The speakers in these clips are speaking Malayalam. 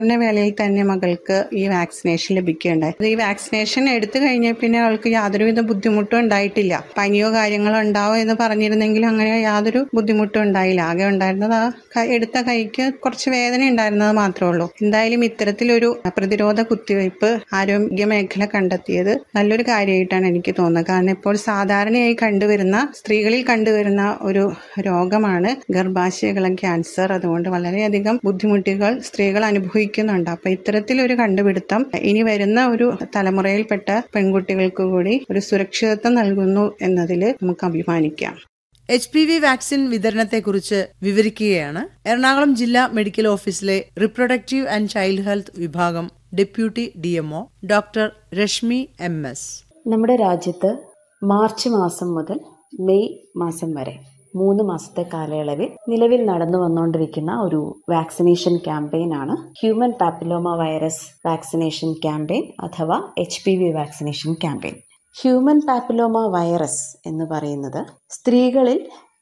പ്രസവ വേളയിൽ തന്നെ മകൾക്ക് ഈ വാക്സിനേഷൻ ലഭിക്കുകയുണ്ടായി അത് ഈ വാക്സിനേഷൻ എടുത്തു കഴിഞ്ഞ പിന്നെ അവൾക്ക് യാതൊരുവിധ ബുദ്ധിമുട്ടും ഉണ്ടായിട്ടില്ല പനിയോ കാര്യങ്ങളോ ഉണ്ടാവോ എന്ന് പറഞ്ഞിരുന്നെങ്കിൽ അങ്ങനെ യാതൊരു ബുദ്ധിമുട്ടും ഉണ്ടായില്ല ആകെ ഉണ്ടായിരുന്നത് ആ ക- എടുത്ത കൈക്ക് കുറച്ച് വേദന ഉണ്ടായിരുന്നത് മാത്രമേ ഉള്ളൂ എന്തായാലും ഇത്തരത്തിലൊരു പ്രതിരോധ കുത്തിവയ്പ് ആരോഗ്യ മേഖല കണ്ടെത്തിയത് നല്ലൊരു കാര്യമായിട്ടാണ് എനിക്ക് തോന്നുന്നത് കാരണം ഇപ്പോൾ സാധാരണയായി കണ്ടുവരുന്ന സ്ത്രീകളിൽ കണ്ടുവരുന്ന ഒരു രോഗമാണ് ഗർഭാശയകളം ക്യാൻസർ അതുകൊണ്ട് വളരെയധികം ബുദ്ധിമുട്ടുകൾ സ്ത്രീകൾ അനുഭവിക്കുന്നുണ്ട് അപ്പൊ ഇത്തരത്തിലൊരു കണ്ടുപിടുത്തം ഇനി വരുന്ന ഒരു തലമുറയിൽപ്പെട്ട പെൺകുട്ടികൾക്ക് കൂടി ഒരു സുരക്ഷിതത്വം നൽകുന്നു എന്നതിൽ നമുക്ക് അഭിമാനിക്കാം എച്ച് പി വി വാക്സിൻ വിതരണത്തെക്കുറിച്ച് വിവരിക്കുകയാണ് എറണാകുളം ജില്ലാ മെഡിക്കൽ ഓഫീസിലെ റിപ്രൊഡക്റ്റീവ് ആൻഡ് ചൈൽഡ് ഹെൽത്ത് വിഭാഗം deputy DMO doctor Reshmi M S നമ്മുടെ രാജ്യത്ത് മാർച്ച് മാസം മുതൽ മെയ് മാസം വരെ മൂന്ന് മാസത്തെ കാലയളവിൽ നിലവിൽ നടന്നു വന്നുകൊണ്ടിരിക്കുന്ന ഒരു വാക്സിനേഷൻ ക്യാമ്പയിൻ ആണ് human papilloma virus vaccination campaign അഥവാ H P V vaccination campaign human papilloma virus എന്ന് പറയുന്നത് സ്ത്രീകളിൽ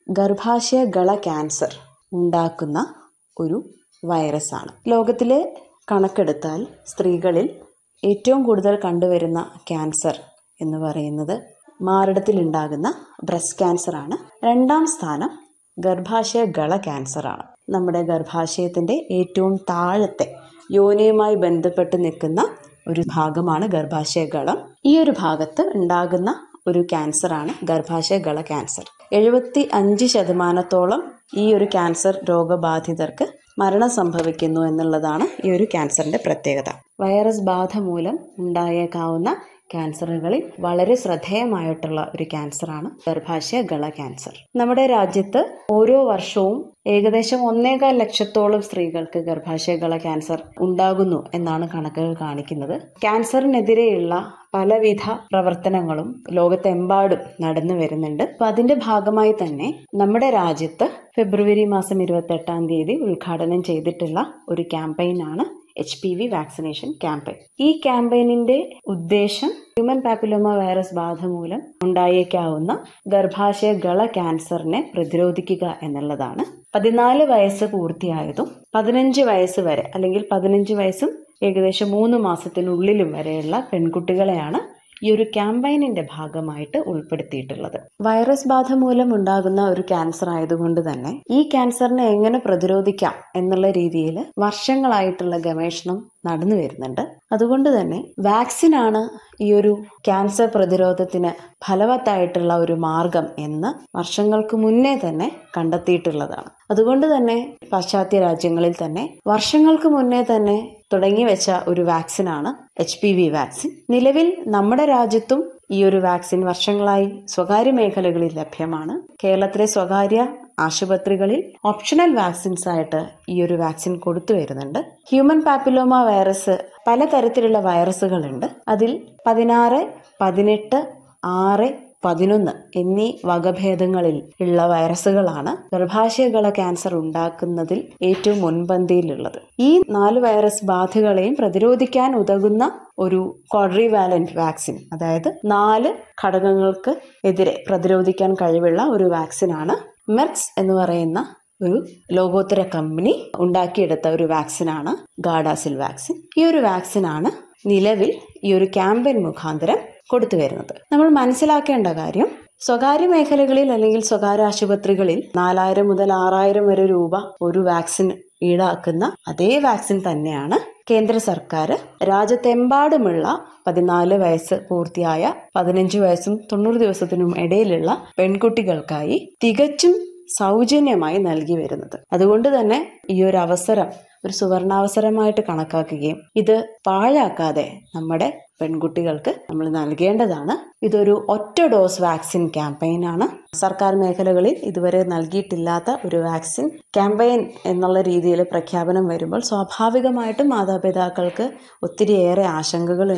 ഗർഭാശയ ഗള ക്യാൻസർ ഉണ്ടാക്കുന്ന ഒരു വൈറസ് ആണ് ലോകത്തിലെ കണക്കെടുത്താൽ സ്ത്രീകളിൽ ഏറ്റവും കൂടുതൽ കണ്ടുവരുന്ന ക്യാൻസർ എന്ന് പറയുന്നത് മാറിടത്തിലുണ്ടാകുന്ന ബ്രസ്റ്റ് ക്യാൻസർ ആണ് രണ്ടാം സ്ഥാനം ഗർഭാശയ ഗള ക്യാൻസർ ആണ് നമ്മുടെ ഗർഭാശയത്തിൻ്റെ ഏറ്റവും താഴത്തെ യോനിയുമായി ബന്ധപ്പെട്ട് നിൽക്കുന്ന ഒരു ഭാഗമാണ് ഗർഭാശയ ഗളം ഈ ഒരു ഭാഗത്ത് ഉണ്ടാകുന്ന ഒരു ക്യാൻസറാണ് ഗർഭാശയ ഗള ക്യാൻസർ എഴുപത്തി അഞ്ച് ശതമാനത്തോളം ഈ ഒരു ക്യാൻസർ രോഗബാധിതർക്ക് മരണം സംഭവിക്കുന്നു എന്നുള്ളതാണ് ഈ ഒരു ക്യാൻസറിന്റെ പ്രത്യേകത വൈറസ് ബാധ മൂലം ഉണ്ടായേക്കാവുന്ന ക്യാൻസറുകളിൽ വളരെ ശ്രദ്ധേയമായിട്ടുള്ള ഒരു ക്യാൻസറാണ് ഗർഭാശയ ഗള ക്യാൻസർ നമ്മുടെ രാജ്യത്ത് ഓരോ വർഷവും ഏകദേശം ഒന്നേകാൽ ലക്ഷത്തോളം സ്ത്രീകൾക്ക് ഗർഭാശയ ഗള ക്യാൻസർ ഉണ്ടാകുന്നു എന്നാണ് കണക്കുകൾ കാണിക്കുന്നത് ക്യാൻസറിനെതിരെയുള്ള പലവിധ പ്രവർത്തനങ്ങളും ലോകത്തെമ്പാടും നടന്നു വരുന്നുണ്ട് അപ്പൊ അതിന്റെ ഭാഗമായി തന്നെ നമ്മുടെ രാജ്യത്ത് ഫെബ്രുവരി മാസം ഇരുപത്തി എട്ടാം തീയതി ഉദ്ഘാടനം ചെയ്തിട്ടുള്ള ഒരു ക്യാമ്പയിനാണ് H P V vaccination campaign ഈ ക്യാമ്പയിനിന്റെ ഉദ്ദേശം ഹ്യൂമൻ പാപ്പിലോമ വൈറസ് ബാധ മൂലം ഉണ്ടായേക്കാവുന്ന ഗർഭാശയ ഗള ക്യാൻസറിനെ പ്രതിരോധിക്കുക എന്നുള്ളതാണ് പതിനാല് വയസ്സ് പൂർത്തിയായതും പതിനഞ്ച് വയസ്സ് വരെ അല്ലെങ്കിൽ പതിനഞ്ച് വയസ്സും ഏകദേശം മൂന്ന് മാസത്തിനുള്ളിലും വരെയുള്ള പെൺകുട്ടികളെയാണ് ഈ ഒരു ക്യാമ്പയിനിന്റെ ഭാഗമായിട്ട് ഉൾപ്പെടുത്തിയിട്ടുള്ളത് വൈറസ് ബാധ മൂലം ഉണ്ടാകുന്ന ഒരു ക്യാൻസർ ആയതുകൊണ്ട് തന്നെ ഈ ക്യാൻസറിനെ എങ്ങനെ പ്രതിരോധിക്കാം എന്നുള്ള രീതിയിൽ വർഷങ്ങളായിട്ടുള്ള ഗവേഷണം നടന്നു വരുന്നുണ്ട് അതുകൊണ്ട് തന്നെ വാക്സിൻ ആണ് ഈ ഒരു ക്യാൻസർ പ്രതിരോധത്തിന് ഫലവത്തായിട്ടുള്ള ഒരു മാർഗം എന്ന് വർഷങ്ങൾക്ക് മുന്നേ തന്നെ കണ്ടെത്തിയിട്ടുള്ളതാണ് അതുകൊണ്ട് തന്നെ പാശ്ചാത്യ രാജ്യങ്ങളിൽ തന്നെ വർഷങ്ങൾക്ക് മുന്നേ തന്നെ തുടങ്ങി വെച്ച ഒരു വാക്സിനാണ് എച്ച് പി വി വാക്സിൻ നിലവിൽ നമ്മുടെ രാജ്യത്തും ഈ ഒരു വാക്സിൻ വർഷങ്ങളായി സ്വകാര്യ മേഖലകളിൽ ലഭ്യമാണ് കേരളത്തിലെ സ്വകാര്യ ആശുപത്രികളിൽ ഓപ്ഷണൽ വാക്സിൻസ് ആയിട്ട് ഈ ഒരു വാക്സിൻ കൊടുത്തു വരുന്നുണ്ട് ഹ്യൂമൻ പാപ്പിലോമ വൈറസ് പലതരത്തിലുള്ള വൈറസുകളുണ്ട് അതിൽ പതിനാറ് പതിനെട്ട് ആറ് പതിനൊന്ന് എന്നീ വകഭേദങ്ങളിൽ ഉള്ള വൈറസുകളാണ് ഗർഭാശയകള ക്യാൻസർ ഉണ്ടാക്കുന്നതിൽ ഏറ്റവും മുൻപന്തിയിലുള്ളത് ഈ നാല് വൈറസ് ബാധകളെയും പ്രതിരോധിക്കാൻ ഉതകുന്ന ഒരു ക്വാഡ്രിവാലന്റ് വാക്സിൻ അതായത് നാല് ഘടകങ്ങൾക്ക് എതിരെ പ്രതിരോധിക്കാൻ കഴിവുള്ള ഒരു വാക്സിനാണ് മെർക്സ് എന്ന് പറയുന്ന ഒരു ലോകോത്തര കമ്പനി ഉണ്ടാക്കിയെടുത്ത ഒരു വാക്സിനാണ് ഗാഡാസിൽ വാക്സിൻ ഈ ഒരു വാക്സിനാണ് നിലവിൽ ഈ ഒരു ക്യാമ്പയിൻ മുഖാന്തരം കൊടുത്തു വരുന്നത് നമ്മൾ മനസ്സിലാക്കേണ്ട കാര്യം സ്വകാര്യ മേഖലകളിൽ അല്ലെങ്കിൽ സ്വകാര്യ ആശുപത്രികളിൽ നാലായിരം മുതൽ ആറായിരം വരെ രൂപ ഒരു വാക്സിൻ ഈടാക്കുന്ന അതേ വാക്സിൻ തന്നെയാണ് കേന്ദ്ര സർക്കാർ രാജ്യത്തെമ്പാടുമുള്ള പതിനാല് വയസ്സ് പൂർത്തിയായ പതിനഞ്ച് വയസ്സും തൊണ്ണൂറ് ദിവസത്തിനും ഇടയിലുള്ള പെൺകുട്ടികൾക്കായി തികച്ചും സൗജന്യമായി നൽകി വരുന്നത് അതുകൊണ്ട് തന്നെ ഈ ഒരു അവസരം ഒരു സുവർണാവസരമായിട്ട് കണക്കാക്കുകയും ഇത് പാഴാക്കാതെ നമ്മുടെ പെൺകുട്ടികൾക്ക് നമ്മൾ നൽകേണ്ടതാണ് ഇതൊരു ഒറ്റ ഡോസ് വാക്സിൻ ക്യാമ്പയിൻ ആണ് സർക്കാർ മേഖലകളിൽ ഇതുവരെ നൽകിയിട്ടില്ലാത്ത ഒരു വാക്സിൻ ക്യാമ്പയിൻ എന്നുള്ള രീതിയിൽ പ്രഖ്യാപനം വരുമ്പോൾ സ്വാഭാവികമായിട്ടും മാതാപിതാക്കൾക്ക് ഒത്തിരിയേറെ ആശങ്കകളുണ്ട്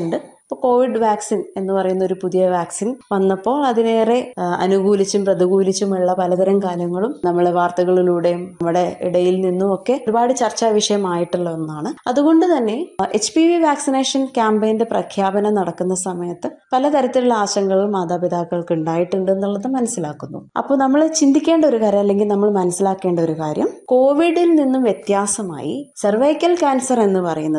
ഇപ്പോൾ കോവിഡ് വാക്സിൻ എന്ന് പറയുന്ന ഒരു പുതിയ വാക്സിൻ വന്നപ്പോൾ അതിനേറെ ആ, അനുകൂലിച്ചും പ്രതികൂലിച്ചുമുള്ള പലതരം കാര്യങ്ങളും നമ്മൾ വാർത്തകളിലൂടെയും നമ്മുടെ ഇടയിൽ നിന്നും ഒക്കെ ഒരുപാട് ചർച്ചാ വിഷയമായിട്ടുള്ള ഒന്നാണ് അതുകൊണ്ട് തന്നെ എച്ച് പി വി വാക്സിനേഷൻ ക്യാമ്പയിന്റെ പ്രഖ്യാപനം നടക്കുന്ന സമയത്ത് പലതരത്തിലുള്ള ആശങ്കകൾ മാതാപിതാക്കൾക്ക് ഉണ്ടായിട്ടുണ്ട് എന്നുള്ളത് മനസ്സിലാക്കുന്നു അപ്പോൾ നമ്മൾ ചിന്തിക്കേണ്ട ഒരു കാര്യം അല്ലെങ്കിൽ നമ്മൾ മനസ്സിലാക്കേണ്ട ഒരു കാര്യം കോവിഡിൽ നിന്നും വ്യത്യാസമായി സെർവൈക്കൽ ക്യാൻസർ എന്ന് പറയുന്നത്